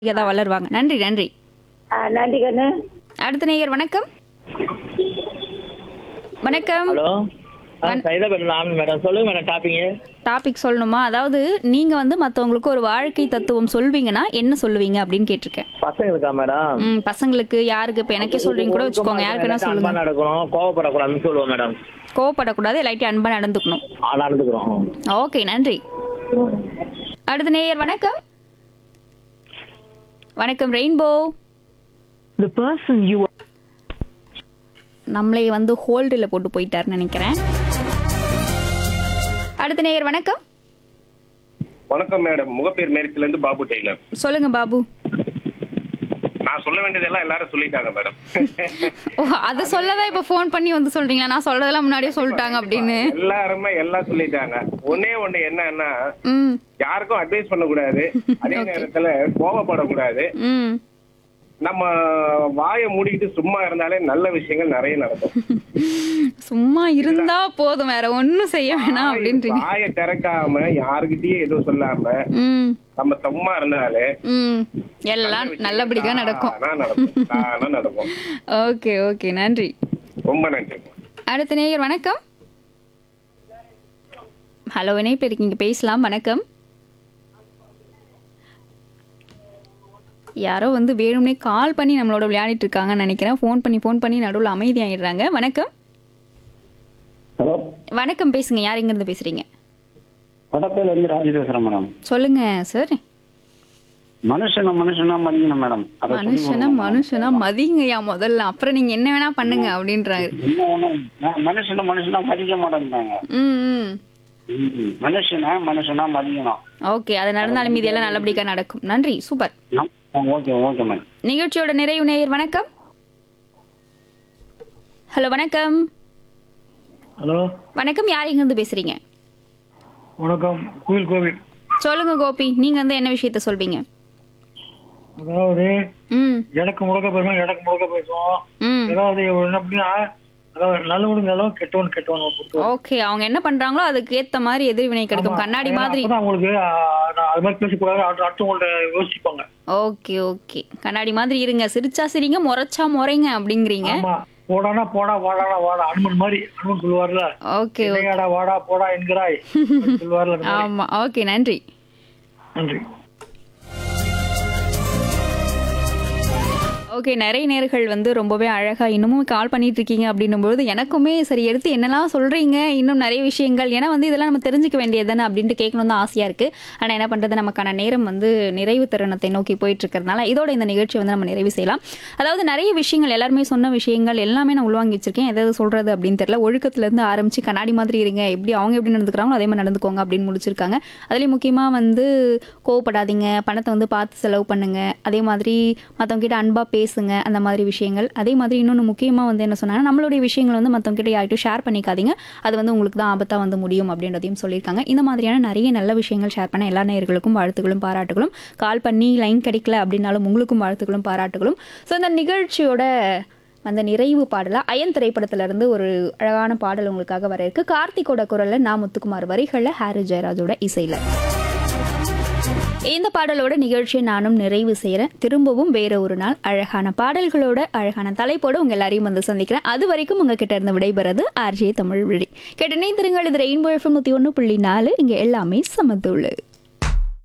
தான் வளருவாங்க நன்றி நன்றி ஆ, நன்றி கண்ணு அடுத்த நேயர் வணக்கம் வணக்கம் ஹலோ சைதா மேடம் மேடம் சொல்லுங்க மேடம் டாப்பிங்க டாபிக் சொல்லணுமா அதாவது நீங்க வந்து மத்தவங்களுக்கு ஒரு வாழ்க்கை தத்துவம் சொல்வீங்கன்னா என்ன சொல்லுவீங்க அப்படின்னு கேட்டிருக்கேன் பசங்களுக்கா மேடம் ம் பசங்களுக்கு யாருக்கு இப்ப எனக்கே சொல்றீங்க கூட வச்சுக்கோங்க யாருக்குன்னா அன்பா சொல்லுங்க நடக்கணும் கோவப்படக்கூடாதுன்னு சொல்லுவோம் மேடம் கோவப்படக்கூடாது லைட்டா அன்பா நடந்துக்கணும் ஆ நடந்துக்கிறோம் ஓகே நன்றி அடுத்த நேயர் வணக்கம் வணக்கம் rainbow The person you are நம்மளே வந்து ஹோல்டில் போட்டு போயிட்டாருன்னு நினைக்கிறேன் அடுத்த நேயர் வணக்கம் வணக்கம் மேடம் முகப்பேர் மேற்குல இருந்து பாபு டெய்லர் சொல்லுங்க பாபு நான் சொல்ல வேண்டியதெல்லாம் எல்லாரும் சொல்லிட்டாங்க மேடம் ஓ அதை சொல்லதான் இப்ப ஃபோன் பண்ணி வந்து சொல்றீங்களா நான் சொல்றதெல்லாம் முன்னாடியே சொல்லிட்டாங்க அப்படின்னு எல்லாருமே எல்லாம் சொல்லிட்டாங்க ஒன்னே ஒண்ணு என்னன்னா ம் யாருக்கும் அட்வைஸ் பண்ணக்கூடாது அதே நேரத்துல கோவப்படக்கூடாது ம் நம்ம வாயை மூடிக்கிட்டு சும்மா இருந்தாலே நல்ல விஷயங்கள் நிறைய நடக்கும் சும்மா இருந்தா போதும் வேற ஒண்ணும் செய்ய வேணாம் அப்படின்றீங்க வாயை திறக்காம யாருக்கிட்டயும் எதுவும் சொல்லாம ம் நம்ம சும்மா இருந்தாலே ம் எல்லாம் நல்லபடியா நடக்கும் தானா நடக்கும் தானா நடக்கும் ஓகே ஓகே நன்றி ரொம்ப நன்றி அடுத்த நேயர் வணக்கம் ஹலோ இணைப்பு இருக்கீங்க பேசலாம் வணக்கம் யாரோ வந்து வேணும்னே கால் பண்ணி நம்மளோட விளையாடிட்டு இருக்காங்கன்னு நினைக்கிறேன் ஃபோன் பண்ணி ஃபோன் பண்ணி நடுவில் அமைதியாயிடுறாங்க வணக்கம் ஹலோ வணக்கம் பேசுங்க யார் எங்கேருந்து பேசுறீங்க வடப்பேல இருந்து ராஜி பேசுறேன் மேடம் சொல்லுங்க சார் மனுஷன மனுஷனா மதிக்கணும் மேடம் அதை சொல்லி மனுஷனா கொடுங்க. மனுஷனா மதிங்கய்யா முதல்ல அப்புறம் நீங்க என்ன வேணா பண்ணுங்க அப்படின்றாரு என்ன ஒண்ணும் நான் மனுஷன மனுஷனா மதிக்க மாட்டேங்கிறாங்க ம் ம் ம், மனுஷனா மனுஷனா மதிக்கணும் ஓகே அது நடந்தாலும் மீதி எல்லாம் நல்லபடியா நடக்கும் நன்றி சூப்பர் நம்- ஆ, ஓகே ஓகே மேடம் நிகழ்ச்சியோட நிறைவு நேயர் வணக்கம் ஹலோ வணக்கம் ஹலோ வணக்கம் யார் எங்கிருந்து பேசுறீங்க வணக்கம் கோயில் கோவில் சொல்லுங்க கோபி நீங்க வந்து என்ன விஷயத்த சொல்வீங்க அதாவது ம் எனக்கு முழுக்க பேசுவோம் எனக்கு முழுக்க பேசுவோம் ம் ஏதாவது என்ன அப்படின்னா அதாவது நல்லவனுக்கு நல்லவன் கெட்டவன் கெட்டவன் பொறுத்து ஓகே அவங்க என்ன பண்றாங்களோ அதுக்கு ஏத்த மாதிரி எதிர்வினை கிடைக்கும் கண்ணாடி மாதிரி அப்பதான் அவங்களுக்கு ஆ, நான் அது மாதிரி பேசக்கூடாது அடுத்து அடுத்தவங்கள்ட்ட யோசிப்பாங்க ஓகே ஓகே கண்ணாடி மாதிரி இருங்க சிரிச்சா சிரிங்க முறைச்சா முறைங்க அப்படிங்கிறீங்க ஆமா போடானா போடா வாடானா வாடா அனுமன் மாதிரி அனுமன் சொல்லுவார்ல ஓகே என்னையாடா வாடா போடா என்கிறாய் அப்படி சொல்லுவார்ல அந்த மாதிரி. ஆமா ஓகே நன்றி நன்றி ஓகே நிறைய நேர்கள் வந்து ரொம்பவே அழகா இன்னமும் கால் பண்ணிட்டு இருக்கீங்க அப்படின்னும்போது எனக்குமே சரி எடுத்து என்னெல்லாம் சொல்றீங்க இன்னும் நிறைய விஷயங்கள் ஏன்னா வந்து இதெல்லாம் நம்ம தெரிஞ்சுக்க வேண்டியது தானே அப்படின்ட்டு கேட்கணும் தான் ஆசையா இருக்கு ஆனா என்ன பண்றது நமக்கான நேரம் வந்து நிறைவு தருணத்தை நோக்கி போயிட்டு இருக்கிறதுனால இதோட இந்த நிகழ்ச்சி வந்து நம்ம நிறைவு செய்யலாம் அதாவது நிறைய விஷயங்கள் எல்லாருமே சொன்ன விஷயங்கள் எல்லாமே நான் உள்வாங்கி வச்சிருக்கேன் எதாவது சொல்றது அப்படின்னு தெரியல ஒழுக்கத்துல இருந்து ஆரம்பிச்சு கண்ணாடி மாதிரி இருங்க எப்படி அவங்க எப்படி நடந்துக்கிறாங்களோ அதே மாதிரி நடந்துக்கோங்க அப்படின்னு முடிச்சிருக்காங்க அதுலேயும் முக்கியமா வந்து கோவப்படாதீங்க பணத்தை வந்து பார்த்து செலவு பண்ணுங்க அதே மாதிரி மற்றவங்க கிட்ட அன்பா பேசுங்க அந்த மாதிரி விஷயங்கள் அதே மாதிரி இன்னொன்று முக்கியமாக வந்து என்ன சொன்னாங்கன்னா நம்மளுடைய விஷயங்கள் வந்து மற்றவங்க கிட்ட யார்கிட்டும் ஷேர் பண்ணிக்காதீங்க அது வந்து உங்களுக்கு தான் ஆபத்தாக வந்து முடியும் அப்படின்றதையும் சொல்லியிருக்காங்க இந்த மாதிரியான நிறைய நல்ல விஷயங்கள் ஷேர் பண்ண எல்லா நேயர்களுக்கும் வாழ்த்துக்களும் பாராட்டுகளும் கால் பண்ணி லைன் கிடைக்கல அப்படின்னாலும் உங்களுக்கும் வாழ்த்துக்களும் பாராட்டுகளும் ஸோ இந்த நிகழ்ச்சியோட அந்த நிறைவு பாடலா அயன் திரைப்படத்துல இருந்து ஒரு அழகான பாடல் உங்களுக்காக வர இருக்கு கார்த்திகோட குரல்ல நான் முத்துக்குமார் வரிகள்ல ஹாரி ஜெயராஜோட இசையில இந்த பாடலோட நிகழ்ச்சியை நானும் நிறைவு செய்கிறேன் திரும்பவும் வேற ஒரு நாள் அழகான பாடல்களோட அழகான தலைப்போட உங்க எல்லாரையும் வந்து சந்திக்கிறேன் அது வரைக்கும் உங்ககிட்ட இருந்து விடைபெறது ஆர்ஜே தமிழ் விழி கேட்ட திருங்கள் இது ரெயின்போ எஃப்எம் நூற்றி ஒன்று புள்ளி நாலு இங்கே எல்லாமே சமத்துள்ளு